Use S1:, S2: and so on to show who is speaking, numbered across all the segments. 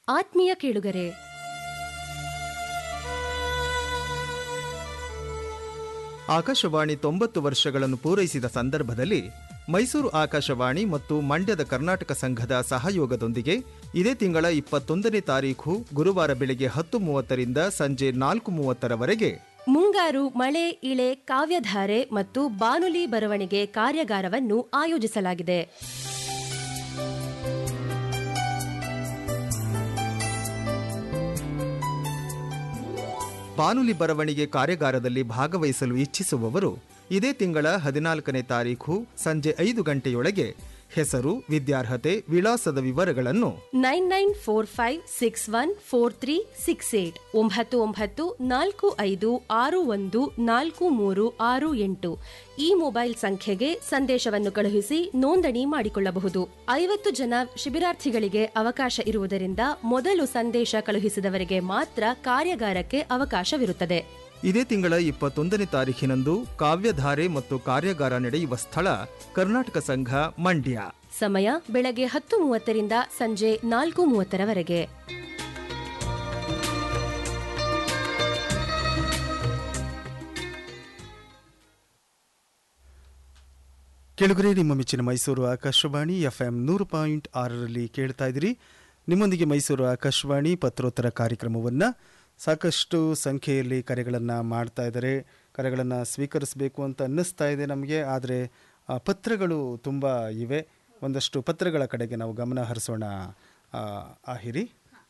S1: ಆತ್ಮೀಯ ಕೇಳುಗರೆ
S2: ಆಕಾಶವಾಣಿ ತೊಂಬತ್ತು ವರ್ಷಗಳನ್ನು ಪೂರೈಸಿದ ಸಂದರ್ಭದಲ್ಲಿ ಮೈಸೂರು ಆಕಾಶವಾಣಿ ಮತ್ತು ಮಂಡ್ಯದ ಕರ್ನಾಟಕ ಸಂಘದ ಸಹಯೋಗದೊಂದಿಗೆ ಇದೇ ತಿಂಗಳ ಇಪ್ಪತ್ತೊಂದನೇ ತಾರೀಖು ಗುರುವಾರ ಬೆಳಗ್ಗೆ ಹತ್ತು ಮೂವತ್ತರಿಂದ ಸಂಜೆ ನಾಲ್ಕು ಮೂವತ್ತರವರೆಗೆ
S1: ಮುಂಗಾರು ಮಳೆ ಇಳೆ ಕಾವ್ಯಧಾರೆ ಮತ್ತು ಬಾನುಲಿ ಬರವಣಿಗೆ ಕಾರ್ಯಾಗಾರವನ್ನು ಆಯೋಜಿಸಲಾಗಿದೆ
S2: ಬಾನುಲಿ ಬರವಣಿಗೆ ಕಾರ್ಯಾಗಾರದಲ್ಲಿ ಭಾಗವಹಿಸಲು ಇಚ್ಛಿಸುವವರು ಇದೇ ತಿಂಗಳ ಹದಿನಾಲ್ಕನೇ ತಾರೀಖು ಸಂಜೆ ಐದು ಗಂಟೆಯೊಳಗೆ ಹೆಸರು ವಿದ್ಯಾರ್ಹತೆ ವಿಳಾಸದ ವಿವರಗಳನ್ನು
S1: nine nine four five six one four three six eight ಒಂಬತ್ತು ಒಂಬತ್ತು ನಾಲ್ಕು ಐದು ಆರು ಒಂದು ನಾಲ್ಕು ಮೂರು ಆರು ಎಂಟು ಈ ಮೊಬೈಲ್ ಸಂಖ್ಯೆಗೆ ಸಂದೇಶವನ್ನು ಕಳುಹಿಸಿ ನೋಂದಣಿ ಮಾಡಿಕೊಳ್ಳಬಹುದು ಐವತ್ತು ಜನ ಶಿಬಿರಾರ್ಥಿಗಳಿಗೆ ಅವಕಾಶ ಇರುವುದರಿಂದ ಮೊದಲು ಸಂದೇಶ ಕಳುಹಿಸಿದವರಿಗೆ ಮಾತ್ರ ಕಾರ್ಯಾಗಾರಕ್ಕೆ ಅವಕಾಶವಿರುತ್ತದೆ
S2: ಇದೇ ತಿಂಗಳ ಇಪ್ಪತ್ತೊಂದನೇ ತಾರೀಖಿನಂದು ಕಾವ್ಯಧಾರೆ ಮತ್ತು ಕಾರ್ಯಾಗಾರ ನಡೆಯುವ ಸ್ಥಳ ಕರ್ನಾಟಕ ಸಂಘ ಮಂಡ್ಯ
S1: ಸಮಯ ಬೆಳಗ್ಗೆ ಹತ್ತು ಮೂವತ್ತರಿಂದ ಸಂಜೆ ನಾಲ್ಕು ಮೂವತ್ತರವರೆಗೆ
S2: ಕೆಳಗರೆ ನಿಮ್ಮ ಮೆಚ್ಚಿನ ಮೈಸೂರು ಆಕಾಶವಾಣಿ ಎಫ್ ಎಂ ನೂರು ಪಾಯಿಂಟ್ ಆರರಲ್ಲಿ ಕೇಳ್ತಾ ಇದ್ದೀರಿ ನಿಮ್ಮೊಂದಿಗೆ ಮೈಸೂರು ಆಕಾಶವಾಣಿ ಪತ್ರೋತ್ತರ ಕಾರ್ಯಕ್ರಮವನ್ನು ಸಾಕಷ್ಟು ಸಂಖ್ಯೆಯಲ್ಲಿ ಕರೆಗಳನ್ನು ಮಾಡ್ತಾ ಇದ್ದಾರೆ ಕರೆಗಳನ್ನು ಸ್ವೀಕರಿಸಬೇಕು ಅಂತ ಅನ್ನಿಸ್ತಾ ಇದೆ ನಮಗೆ ಆದರೆ ಆ, ಪತ್ರಗಳು ತುಂಬ ಇವೆ ಒಂದಷ್ಟು ಪತ್ರಗಳ ಕಡೆಗೆ ನಾವು ಗಮನ ಹರಿಸೋಣ ಆ, ಆಹಿರಿ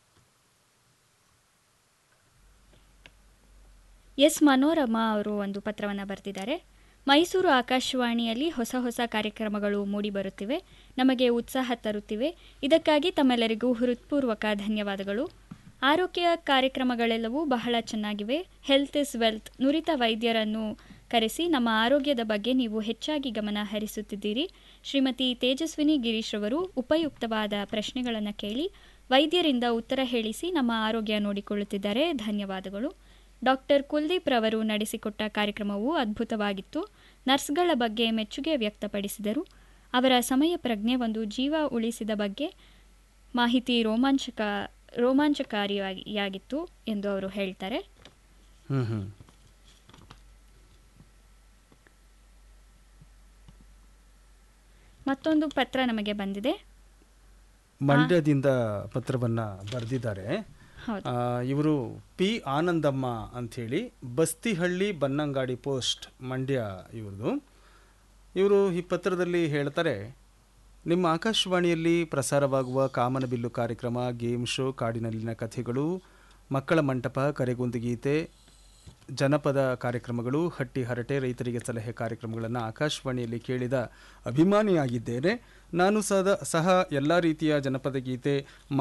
S3: ಎಸ್ ಮನೋರಮಾ ಅವರು ಒಂದು ಪತ್ರವನ್ನು ಬರೆದಿದ್ದಾರೆ ಮೈಸೂರು ಆಕಾಶವಾಣಿಯಲ್ಲಿ ಹೊಸ ಹೊಸ ಕಾರ್ಯಕ್ರಮಗಳು ಮೂಡಿಬರುತ್ತಿವೆ ನಮಗೆ ಉತ್ಸಾಹ ತರುತ್ತಿವೆ ಇದಕ್ಕಾಗಿ ತಮ್ಮೆಲ್ಲರಿಗೂ ಹೃತ್ಪೂರ್ವಕ ಧನ್ಯವಾದಗಳು ಆರೋಗ್ಯ ಕಾರ್ಯಕ್ರಮಗಳೆಲ್ಲವೂ ಬಹಳ ಚೆನ್ನಾಗಿವೆ ಹೆಲ್ತ್ ಇಸ್ ವೆಲ್ತ್ ನುರಿತ ವೈದ್ಯರನ್ನು ಕರೆಸಿ ನಮ್ಮ ಆರೋಗ್ಯದ ಬಗ್ಗೆ ನೀವು ಹೆಚ್ಚಾಗಿ ಗಮನ ಹರಿಸುತ್ತಿದ್ದೀರಿ ಶ್ರೀಮತಿ ತೇಜಸ್ವಿನಿ ಗಿರೀಶ್ ರವರು ಉಪಯುಕ್ತವಾದ ಪ್ರಶ್ನೆಗಳನ್ನು ಕೇಳಿ ವೈದ್ಯರಿಂದ ಉತ್ತರ ಹೇಳಿಸಿ ನಮ್ಮ ಆರೋಗ್ಯ ನೋಡಿಕೊಳ್ಳುತ್ತಿದ್ದಾರೆ ಧನ್ಯವಾದಗಳು ಡಾಕ್ಟರ್ ಕುಲ್ದೀಪ್ ರವರು ನಡೆಸಿಕೊಟ್ಟ ಕಾರ್ಯಕ್ರಮವು ಅದ್ಭುತವಾಗಿತ್ತು ನರ್ಸ್ಗಳ ಬಗ್ಗೆ ಮೆಚ್ಚುಗೆ ವ್ಯಕ್ತಪಡಿಸಿದರು ಅವರ ಸಮಯ ಪ್ರಜ್ಞೆ ಒಂದು ಜೀವ ಉಳಿಸಿದ ಬಗ್ಗೆ ಮಾಹಿತಿ ರೋಮಾಂಚಕ ರೋಮಾಂಚಕಾರಿಯಾಗಿತ್ತು ಎಂದು ಅವರು ಹೇಳ್ತಾರೆ
S2: ಹ್ಞೂ ಹ್ಞೂ
S3: ಮತ್ತೊಂದು ಪತ್ರ ನಮಗೆ ಬಂದಿದೆ
S2: ಮಂಡ್ಯದಿಂದ ಪತ್ರವನ್ನು ಬರೆದಿದ್ದಾರೆ
S3: ಹೌದು
S2: ಇವರು ಪಿ ಆನಂದಮ್ಮ ಅಂಥೇಳಿ ಬಸ್ತಿಹಳ್ಳಿ ಬನ್ನಂಗಾಡಿ ಪೋಸ್ಟ್ ಮಂಡ್ಯ ಇವ್ರದ್ದು ಇವರು ಈ ಪತ್ರದಲ್ಲಿ ಹೇಳ್ತಾರೆ ನಿಮ್ಮ ಆಕಾಶವಾಣಿಯಲ್ಲಿ ಪ್ರಸಾರವಾಗುವ ಕಾಮನಬಿಲ್ಲು ಕಾರ್ಯಕ್ರಮ ಗೇಮ್ ಶೋ ಕಾಡಿನಲ್ಲಿನ ಕಥೆಗಳು ಮಕ್ಕಳ ಮಂಟಪ ಕರೆಗೊಂದು ಗೀತೆ ಜನಪದ ಕಾರ್ಯಕ್ರಮಗಳು ಹಟ್ಟಿ ಹರಟೆ ರೈತರಿಗೆ ಸಲಹೆ ಕಾರ್ಯಕ್ರಮಗಳನ್ನು ಆಕಾಶವಾಣಿಯಲ್ಲಿ ಕೇಳಿದ ಅಭಿಮಾನಿಯಾಗಿದ್ದೇನೆ ನಾನು ಸದ ಸಹ ಎಲ್ಲ ರೀತಿಯ ಜನಪದ ಗೀತೆ